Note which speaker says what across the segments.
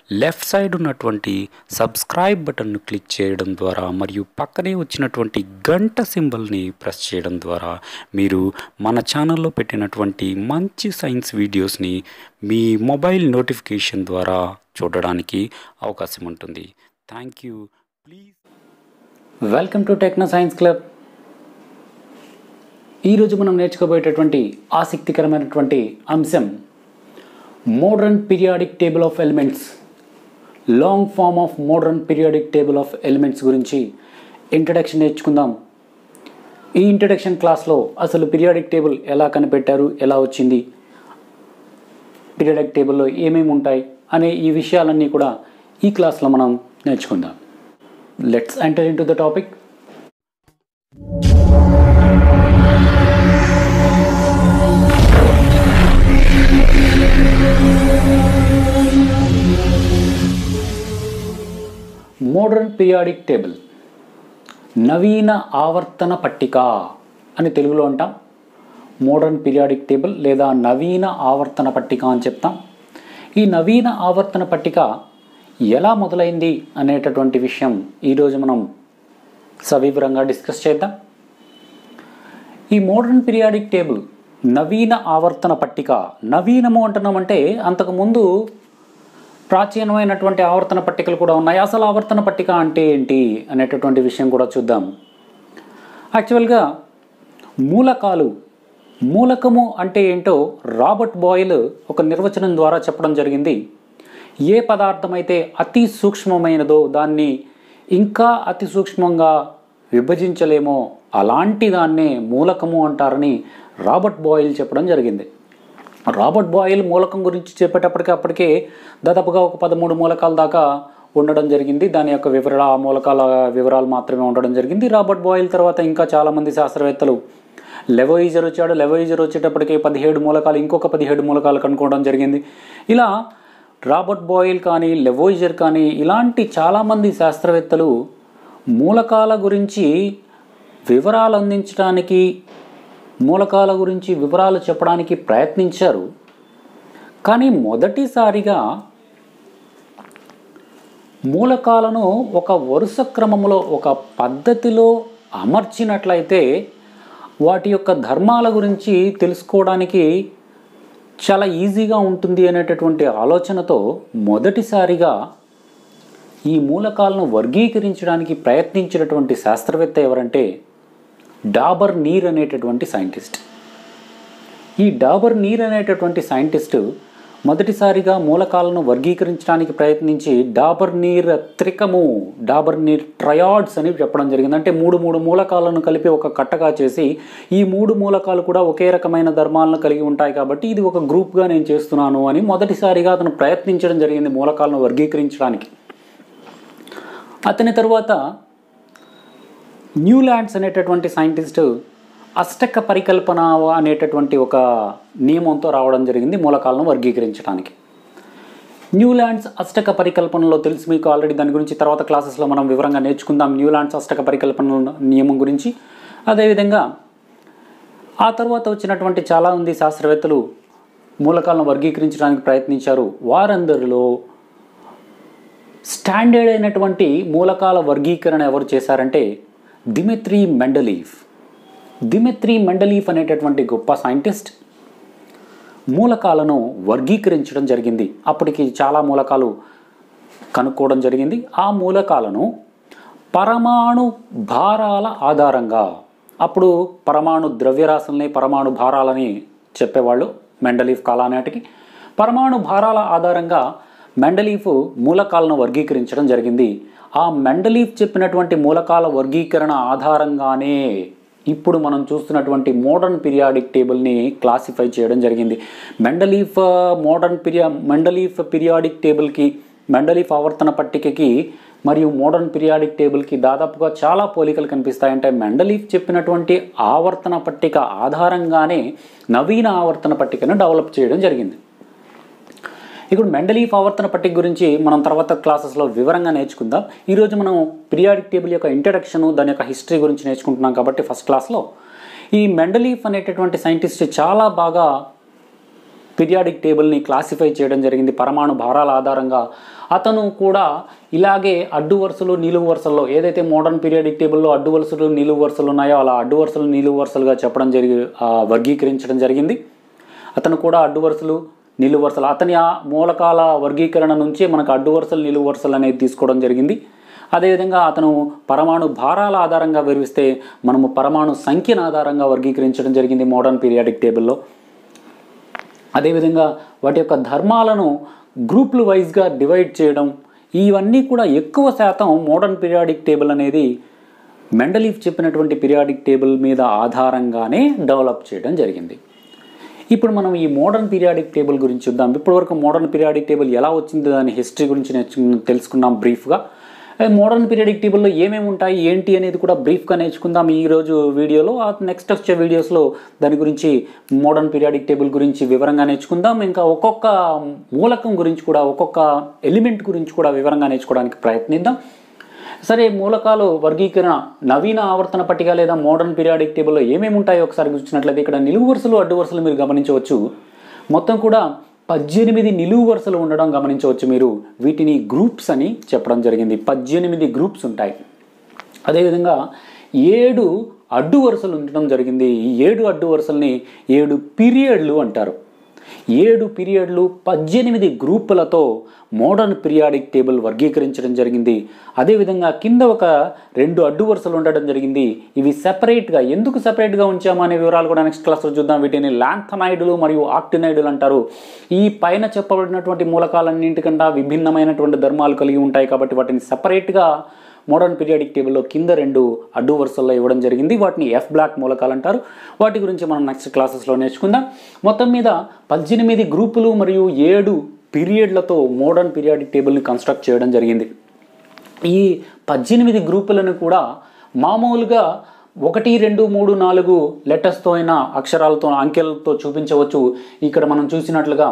Speaker 1: Left side ఉన్నటువంటి subscribe బటన్ను click చేయడం ద్వారా మరియు పక్కనే వచ్చినటువంటి గంట సింబల్ని ప్రెస్ చేయడం ద్వారా మీరు మన ఛానల్లో పెట్టినటువంటి మంచి సైన్స్ వీడియోస్ని మీ మొబైల్ నోటిఫికేషన్ ద్వారా చూడడానికి అవకాశం ఉంటుంది thank you please
Speaker 2: welcome to techno science club ఈరోజు మనం నేర్చుకోబోయేటటువంటి ఆసక్తికరమైనటువంటి అంశం modern periodic table of elements long form of modern periodic table of elements గురించి ఇంట్రడక్షన్ నేర్చుకుందాం ఈ ఇంట్రడక్షన్ క్లాస్లో అసలు పీరియాడిక్ టేబుల్ ఎలా కనిపెట్టారు ఎలా వచ్చింది పీరియాడిక్ టేబుల్లో ఏమేమి ఉంటాయి అనే ఈ విషయాలన్నీ కూడా ఈ క్లాస్లో మనం నేర్చుకుందాం let's enter into the topic modern periodic table నవీన ఆవర్తన పట్టిక అని తెలుగులో అంటాం మోడర్న్ పీరియాడిక్ టేబుల్ లేదా నవీన ఆవర్తన పట్టిక అని చెప్తాం ఈ నవీన ఆవర్తన పట్టిక ఎలా మొదలైంది అనేటటువంటి విషయం ఈరోజు మనం సవివరంగా డిస్కస్ చేద్దాం ఈ మోడర్న్ పీరియాడిక్ టేబుల్ నవీన ఆవర్తన పట్టిక నవీనము అంటున్నామంటే అంతకుముందు ప్రాచీనమైనటువంటి ఆవర్తన పట్టికలు కూడా ఉన్నాయి అసలు ఆవర్తన పట్టిక అంటే ఏంటి అనేటటువంటి విషయం కూడా చూద్దాం యాక్చువల్గా మూలకాలు మూలకము అంటే ఏంటో రాబర్ట్ బాయిల్ ఒక నిర్వచనం ద్వారా చెప్పడం జరిగింది ఏ పదార్థం అయితే అతి సూక్ష్మమైనదో దాన్ని ఇంకా అతి సూక్ష్మంగా విభజించలేమో అలాంటి దాన్నే మూలకము అంటారని రాబర్ట్ బాయిల్ చెప్పడం జరిగింది రాబర్ట్ బాయిల్ మూలకం గురించి చెప్పేటప్పటికి అప్పటికే దాదాపుగా ఒక పదమూడు మూలకాల దాకా ఉండడం జరిగింది దాని యొక్క వివరణ ఆ మూలకాల వివరాలు మాత్రమే ఉండడం జరిగింది రాబర్ట్ బాయిల్ తర్వాత ఇంకా చాలామంది శాస్త్రవేత్తలు లెవోయిజర్ వచ్చాడు లెవోయిజర్ వచ్చేటప్పటికి పదిహేడు మూలకాలు ఇంకొక పదిహేడు మూలకాలు కనుక్కోవడం జరిగింది ఇలా రాబర్ట్ బాయిల్ కానీ లెవోయిజర్ కానీ ఇలాంటి చాలామంది శాస్త్రవేత్తలు మూలకాల గురించి వివరాలు అందించడానికి మూలకాల గురించి వివరాలు చెప్పడానికి ప్రయత్నించారు కానీ మొదటిసారిగా మూలకాలను ఒక వరుస క్రమంలో ఒక పద్ధతిలో అమర్చినట్లయితే వాటి యొక్క ధర్మాల గురించి తెలుసుకోవడానికి చాలా ఈజీగా ఉంటుంది అనేటటువంటి ఆలోచనతో మొదటిసారిగా ఈ మూలకాలను వర్గీకరించడానికి ప్రయత్నించినటువంటి శాస్త్రవేత్త ఎవరంటే డాబర్ నీర్ అనేటటువంటి సైంటిస్ట్ ఈ డాబర్ నీర్ అనేటటువంటి సైంటిస్టు మొదటిసారిగా మూలకాలను వర్గీకరించడానికి ప్రయత్నించి డాబర్ నీర్ త్రికము డాబర్ నీర్ ట్రయాడ్స్ అని చెప్పడం జరిగింది అంటే మూడు మూడు మూలకాలను కలిపి ఒక కట్టగా చేసి ఈ మూడు మూలకాలు కూడా ఒకే రకమైన ధర్మాలను కలిగి ఉంటాయి కాబట్టి ఇది ఒక గ్రూప్గా నేను చేస్తున్నాను అని మొదటిసారిగా అతను ప్రయత్నించడం జరిగింది మూలకాలను వర్గీకరించడానికి అతని తరువాత న్యూల్యాండ్స్ అనేటటువంటి సైంటిస్టు అష్టక పరికల్పన అనేటటువంటి ఒక నియమంతో రావడం జరిగింది మూలకాలను వర్గీకరించడానికి న్యూల్యాండ్స్ అష్టక పరికల్పనలో తెలిసి మీకు ఆల్రెడీ దాని గురించి తర్వాత క్లాసెస్లో మనం వివరంగా నేర్చుకుందాం న్యూల్యాండ్స్ అష్టక పరికల్పన నియమం గురించి అదేవిధంగా ఆ తర్వాత వచ్చినటువంటి చాలామంది శాస్త్రవేత్తలు మూలకాలను వర్గీకరించడానికి ప్రయత్నించారు వారందరిలో స్టాండర్డ్ అయినటువంటి మూలకాల వర్గీకరణ ఎవరు చేశారంటే దిమిత్రీ మెండలీఫ్ దిమిత్రీ మెండలీఫ్ అనేటటువంటి గొప్ప సైంటిస్ట్ మూలకాలను వర్గీకరించడం జరిగింది అప్పటికి చాలా మూలకాలు కనుక్కోవడం జరిగింది ఆ మూలకాలను పరమాణు భారాల ఆధారంగా అప్పుడు పరమాణు ద్రవ్యరాశుల్ని పరమాణు భారాలని చెప్పేవాళ్ళు మెండలీఫ్ కాలానాటికి పరమాణు భారాల ఆధారంగా మెండలీఫ్ మూలకాలను వర్గీకరించడం జరిగింది ఆ మెండలీఫ్ చెప్పినటువంటి మూలకాల వర్గీకరణ ఆధారంగానే ఇప్పుడు మనం చూస్తున్నటువంటి మోడర్న్ పీరియాడిక్ టేబుల్ని క్లాసిఫై చేయడం జరిగింది మెండలీఫ్ మోడర్న్ పిరియా మెండలీఫ్ పీరియాడిక్ టేబుల్కి మెండలీఫ్ ఆవర్తన పట్టికకి మరియు మోడర్న్ పీరియాడిక్ టేబుల్కి దాదాపుగా చాలా పోలికలు కనిపిస్తాయి అంటే మెండలీఫ్ చెప్పినటువంటి ఆవర్తన పట్టిక ఆధారంగానే నవీన ఆవర్తన పట్టికను డెవలప్ చేయడం జరిగింది ఇప్పుడు మెండలీఫ్ ఆవర్తన పట్టిక గురించి మనం తర్వాత క్లాసెస్లో వివరంగా నేర్చుకుందాం ఈరోజు మనం పీరియాడిక్ టేబుల్ యొక్క ఇంట్రడక్షన్ దాని యొక్క హిస్టరీ గురించి నేర్చుకుంటున్నాం కాబట్టి ఫస్ట్ క్లాస్లో ఈ మెండలీఫ్ అనేటటువంటి సైంటిస్ట్ చాలా బాగా పీరియాడిక్ టేబుల్ని క్లాసిఫై చేయడం జరిగింది పరమాణు భారాల ఆధారంగా అతను కూడా ఇలాగే అడ్డు వరుసలు నిలువు వరుసల్లో ఏదైతే మోడర్న్ పీరియాడిక్ టేబుల్లో అడ్డు వరుసలు నిలువు వరుసలు ఉన్నాయో అలా అడ్డు వరుసలు నిలువు వరుసలుగా చెప్పడం జరిగి ఆ, వర్గీకరించడం జరిగింది అతను కూడా అడ్డు వరుసలు నిలువు వరుసలు అతని ఆ మూలకాల వర్గీకరణ నుంచే మనకు అడ్డు వరుసలు నిలువు వరుసలు అనేది తీసుకోవడం జరిగింది అదేవిధంగా అతను పరమాణు భారాల ఆధారంగా వివరిస్తే మనము పరమాణు సంఖ్యను ఆధారంగా వర్గీకరించడం జరిగింది మోడర్న్ పీరియాడిక్ టేబుల్లో అదేవిధంగా వాటి యొక్క ధర్మాలను గ్రూపులు వైజ్గా డివైడ్ చేయడం ఇవన్నీ కూడా ఎక్కువ శాతం మోడర్న్ పీరియాడిక్ టేబుల్ అనేది మెండలీఫ్ చెప్పినటువంటి పీరియాడిక్ టేబుల్ మీద ఆధారంగానే డెవలప్ చేయడం జరిగింది ఇప్పుడు మనం ఈ మోడర్న్ పీరియాడిక్ టేబుల్ గురించి చూద్దాం ఇప్పటివరకు మోడర్న్ పీరియాడిక్ టేబుల్ ఎలా వచ్చింది దాని హిస్టరీ గురించి నేర్చు తెలుసుకున్నాం బ్రీఫ్గా మోడర్న్ పీరియాడిక్ టేబుల్లో ఏమేమి ఉంటాయి ఏంటి అనేది కూడా బ్రీఫ్గా నేర్చుకుందాం ఈ రోజు వీడియోలో ఆ నెక్స్ట్ వచ్చే వీడియోస్లో దాని గురించి మోడర్న్ పీరియాడిక్ టేబుల్ గురించి వివరంగా నేర్చుకుందాం ఇంకా ఒక్కొక్క మూలకం గురించి కూడా ఒక్కొక్క ఎలిమెంట్ గురించి కూడా వివరంగా నేర్చుకోవడానికి ప్రయత్నిద్దాం సరే మూలకాలు వర్గీకరణ నవీన ఆవర్తన పట్టిక లేదా మోడర్న్ పీరియాడిక్ టేబుల్లో ఏమేమి ఉంటాయో ఒకసారి చూసినట్లయితే ఇక్కడ నిలువు వరుసలు అడ్డు వరుసలు మీరు గమనించవచ్చు మొత్తం కూడా పద్దెనిమిది నిలువు వరుసలు ఉండడం గమనించవచ్చు మీరు వీటిని గ్రూప్స్ అని చెప్పడం జరిగింది పద్దెనిమిది గ్రూప్స్ ఉంటాయి అదేవిధంగా ఏడు అడ్డు వరుసలు ఉండడం జరిగింది ఈ ఏడు అడ్డు వరుసల్ని ఏడు పీరియడ్లు అంటారు ఏడు పీరియడ్లు పద్దెనిమిది గ్రూపులతో మోడర్న్ పీరియాడిక్ టేబుల్ వర్గీకరించడం జరిగింది అదేవిధంగా కింద ఒక రెండు అడ్డు వరుసలు ఉండడం జరిగింది ఇవి సెపరేట్గా ఎందుకు సెపరేట్గా ఉంచామా అనే వివరాలు కూడా నెక్స్ట్ క్లాస్లో చూద్దాం వీటిని లాంథనైడులు మరియు ఆక్టినైడులు అంటారు ఈ పైన చెప్పబడినటువంటి మూలకాలన్నింటికన్నా విభిన్నమైనటువంటి ధర్మాలు కలిగి ఉంటాయి కాబట్టి వాటిని సెపరేట్గా మోడర్న్ పీరియాడిక్ టేబుల్లో కింద రెండు అడ్డు వరుసల్లో ఇవ్వడం జరిగింది వాటిని ఎఫ్ బ్లాక్ మూలకాలు అంటారు వాటి గురించి మనం నెక్స్ట్ క్లాసెస్లో నేర్చుకుందాం మొత్తం మీద పద్దెనిమిది గ్రూపులు మరియు ఏడు పీరియడ్లతో మోడర్న్ పీరియాడిక్ టేబుల్ని కన్స్ట్రక్ట్ చేయడం జరిగింది ఈ పద్దెనిమిది గ్రూపులను కూడా మామూలుగా ఒకటి రెండు మూడు నాలుగు లెటర్స్తో అయినా అక్షరాలతో అంకెలతో చూపించవచ్చు ఇక్కడ మనం చూసినట్లుగా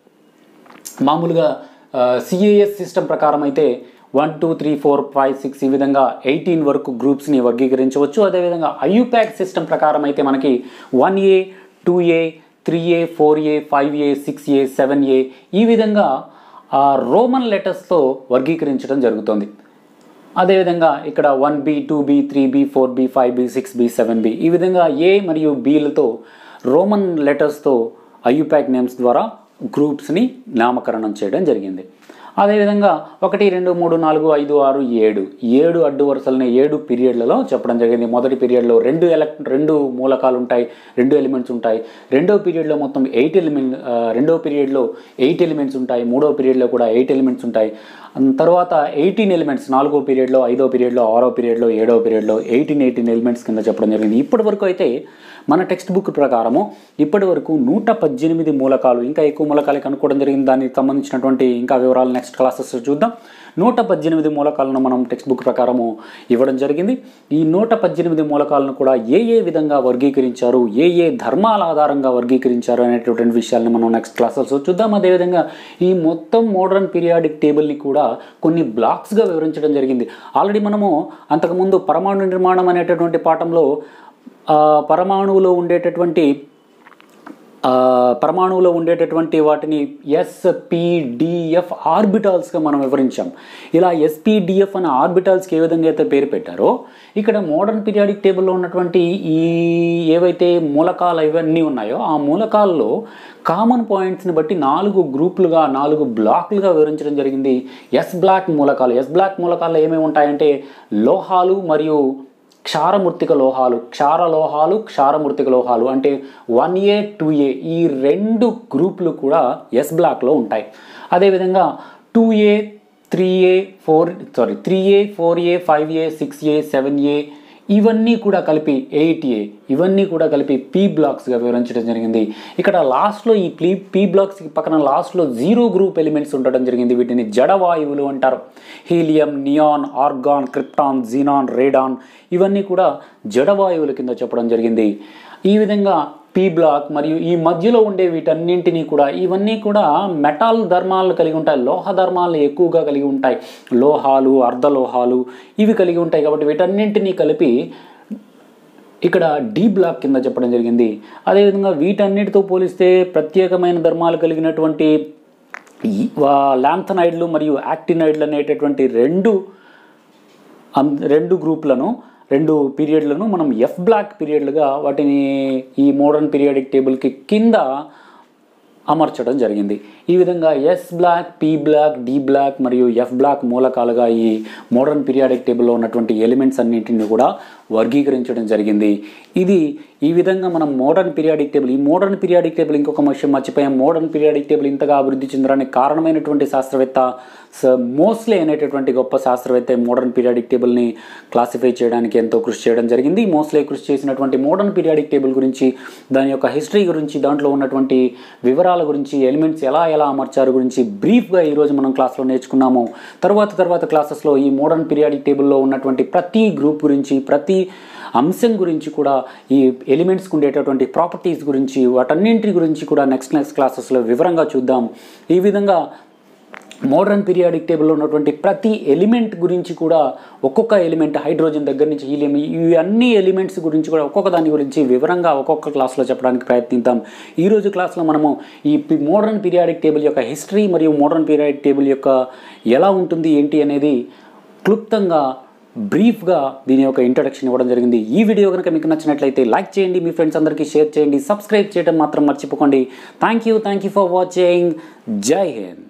Speaker 2: మామూలుగా సిఏఎస్ సిస్టమ్ ప్రకారం అయితే one two three four five six ఈ విధంగా ఎయిటీన్ వరకు గ్రూప్స్ని వర్గీకరించవచ్చు అదేవిధంగా ఐయుప్యాక్ సిస్టమ్ ప్రకారం అయితే మనకి one A two A three A four A five A six A seven A ఈ విధంగా ఆ రోమన్ లెటర్స్తో వర్గీకరించడం జరుగుతుంది అదేవిధంగా ఇక్కడ one B two B three B four B five B six B seven B ఈ విధంగా ఏ మరియు బీలతో రోమన్ లెటర్స్తో ఐయుప్యాక్ నేమ్స్ ద్వారా గ్రూప్స్ని నామకరణం చేయడం జరిగింది అదేవిధంగా ఒకటి రెండు మూడు నాలుగు ఐదు ఆరు ఏడు ఏడు అడ్డు వరుసలని ఏడు పీరియడ్లలో చెప్పడం జరిగింది మొదటి పీరియడ్లో రెండు ఎలక్ రెండు మూలకాలు ఉంటాయి రెండు ఎలిమెంట్స్ ఉంటాయి రెండో పీరియడ్లో మొత్తం ఎయిట్ ఎలిమెంట్ రెండో పీరియడ్లో ఎయిట్ ఎలిమెంట్స్ ఉంటాయి మూడో పీరియడ్లో కూడా ఎయిట్ ఎలిమెంట్స్ ఉంటాయి తర్వాత ఎయిటీన్ ఎలిమెంట్స్ నాలుగో పీరియడ్లో ఐదో పీరియడ్లో ఆరో పీరియడ్లో ఏడో పీరియడ్లో ఎయిటీన్ ఎయిటీన్ ఎలిమెంట్స్ కింద చెప్పడం జరిగింది ఇప్పటి వరకు అయితే మన టెక్స్ట్ బుక్ ప్రకారము ఇప్పటి వరకు నూట పద్దెనిమిది మూలకాలు ఇంకా ఎక్కువ మూలకాలు కనుక్కోవడం జరిగింది దానికి సంబంధించినటువంటి ఇంకా వివరాలు నెక్స్ట్ క్లాసెస్ చూద్దాం నూట పద్దెనిమిది మూలకాలను మనం టెక్స్ట్ బుక్ ప్రకారము ఇవ్వడం జరిగింది ఈ నూట పద్దెనిమిది మూలకాలను కూడా ఏ ఏ విధంగా వర్గీకరించారు ఏ ఏ ధర్మాల ఆధారంగా వర్గీకరించారు అనేటటువంటి విషయాలను మనం నెక్స్ట్ క్లాసెస్ చూద్దాం అదేవిధంగా ఈ మొత్తం మోడర్న్ పీరియాడిక్ టేబుల్ని కూడా కొన్ని బ్లాక్స్గా వివరించడం జరిగింది ఆల్రెడీ మనము అంతకుముందు పరమాణు నిర్మాణం అనేటటువంటి పాఠంలో ఆ, పరమాణువులో ఉండేటటువంటి ఆ, పరమాణువులో ఉండేటటువంటి వాటిని ఎస్పిడిఎఫ్ ఆర్బిటాల్స్గా మనం వివరించాం ఇలా ఎస్పిడిఎఫ్ అనే ఆర్బిటాల్స్కి ఏ విధంగా అయితే పేరు పెట్టారో ఇక్కడ మోడర్న్ పీరియాడిక్ టేబుల్లో ఉన్నటువంటి ఈ ఏవైతే మూలకాలు ఇవన్నీ ఉన్నాయో ఆ మూలకాల్లో కామన్ పాయింట్స్ని బట్టి నాలుగు గ్రూపులుగా నాలుగు బ్లాక్లుగా వివరించడం జరిగింది ఎస్ బ్లాక్ మూలకాలు ఎస్ బ్లాక్ మూలకాల్లో ఏమేమి ఉంటాయంటే లోహాలు మరియు క్షారమూర్తిక లోహాలు క్షార లోహాలు క్షారమూర్తిక లోహాలు అంటే వన్ ఏ టూ ఏ ఈ రెండు గ్రూపులు కూడా ఎస్ బ్లాక్లో ఉంటాయి అదేవిధంగా two A three A four sorry three A four A five A six A seven A ఇవన్నీ కూడా కలిపి ఎయిట్ ఏ ఇవన్నీ కూడా కలిపి పీ బ్లాక్స్గా వివరించడం జరిగింది ఇక్కడ లాస్ట్లో ఈ పీ పీ బ్లాక్స్ పక్కన లాస్ట్లో జీరో గ్రూప్ ఎలిమెంట్స్ ఉండడం జరిగింది వీటిని జడవాయువులు అంటారు helium neon argon krypton xenon radon ఇవన్నీ కూడా జడవాయువుల కింద చెప్పడం జరిగింది ఈ విధంగా పీ బ్లాక్ మరియు ఈ మధ్యలో ఉండే వీటన్నింటినీ కూడా ఇవన్నీ కూడా మెటాల్ ధర్మాలు కలిగి ఉంటాయి లోహ ధర్మాలు ఎక్కువగా కలిగి ఉంటాయి లోహాలు అర్ధలోహాలు ఇవి కలిగి ఉంటాయి కాబట్టి వీటన్నింటినీ కలిపి ఇక్కడ డి బ్లాక్ కింద చెప్పడం జరిగింది అదేవిధంగా వీటన్నిటితో పోలిస్తే ప్రత్యేకమైన ధర్మాలు కలిగినటువంటి ఈ వా- ల్యాంథనైడ్లు మరియు యాక్టినైడ్లు అనేటటువంటి రెండు అం- రెండు గ్రూప్లను రెండు పీరియడ్లను మనం ఎఫ్ బ్లాక్ పీరియడ్లుగా వాటిని ఈ మోడర్న్ పీరియాడిక్ టేబుల్కి కింద అమర్చడం జరిగింది ఈ విధంగా S block P block D block మరియు ఎఫ్ బ్లాక్ మూలకాలుగా ఈ మోడర్న్ పీరియాడిక్ టేబుల్లో ఉన్నటువంటి ఎలిమెంట్స్ అన్నింటిని కూడా వర్గీకరించడం జరిగింది ఇది ఈ విధంగా మనం మోడర్న్ పీరియాడిక్ టేబుల్ ఈ మోడర్న్ పీరియాడిక్ టేబుల్ ఇంకొక విషయం మర్చిపోయాం మోడర్న్ పీరియాడిక్ టేబుల్ ఇంతగా అభివృద్ధి చెందడానికి కారణమైనటువంటి శాస్త్రవేత్త స- మోస్లే అనేటటువంటి గొప్ప శాస్త్రవేత్త మోడర్న్ పీరియాడిక్ టేబుల్ని క్లాసిఫై చేయడానికి ఎంతో కృషి చేయడం జరిగింది మోస్లే కృషి చేసినటువంటి మోడర్న్ పీరియాడిక్ టేబుల్ గురించి దాని యొక్క హిస్టరీ గురించి దాంట్లో ఉన్నటువంటి వివరాల గురించి ఎలిమెంట్స్ ఎలా ఎలా అమర్చారు గురించి బ్రీఫ్గా ఈరోజు మనం క్లాస్లో నేర్చుకున్నాము తర్వాత తర్వాత క్లాసెస్లో ఈ మోడర్న్ పీరియాడిక్ టేబుల్లో ఉన్నటువంటి ప్రతి గ్రూప్ గురించి ప్రతి అంశం గురించి కూడా ఈ ఎలిమెంట్స్కి ఉండేటటువంటి ప్రాపర్టీస్ గురించి వాటన్నింటి గురించి కూడా నెక్స్ట్ నెక్స్ట్ క్లాసెస్లో వివరంగా చూద్దాం ఈ విధంగా మోడర్న్ పీరియాడిక్ టేబుల్లో ఉన్నటువంటి ప్రతి ఎలిమెంట్ గురించి కూడా ఒక్కొక్క ఎలిమెంట్ హైడ్రోజన్ దగ్గర నుంచి హీలియం ఈ అన్ని ఎలిమెంట్స్ గురించి కూడా ఒక్కొక్క దాని గురించి వివరంగా ఒక్కొక్క క్లాస్లో చెప్పడానికి ప్రయత్నిద్దాం ఈ రోజు క్లాస్లో మనము ఈ మోడర్న్ పీరియాడిక్ టేబుల్ యొక్క హిస్టరీ మరియు మోడర్న్ పీరియాడిక్ టేబుల్ యొక్క ఎలా ఉంటుంది ఏంటి అనేది క్లుప్తంగా బ్రీఫ్గా దీని యొక్క ఇంట్రడక్షన్ ఇవ్వడం జరిగింది ఈ వీడియో కనుక మీకు నచ్చినట్లయితే లైక్ చేయండి మీ ఫ్రెండ్స్ అందరికీ షేర్ చేయండి సబ్స్క్రైబ్ చేయడం మాత్రం మర్చిపోకండి thank you thank you for watching జై హింద్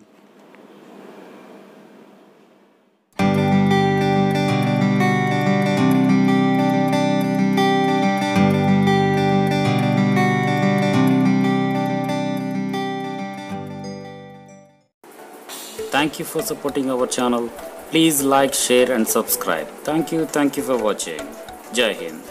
Speaker 2: Thank you for supporting our channel. Please like, share and subscribe. Thank you. Thank you for watching. Jai Hind.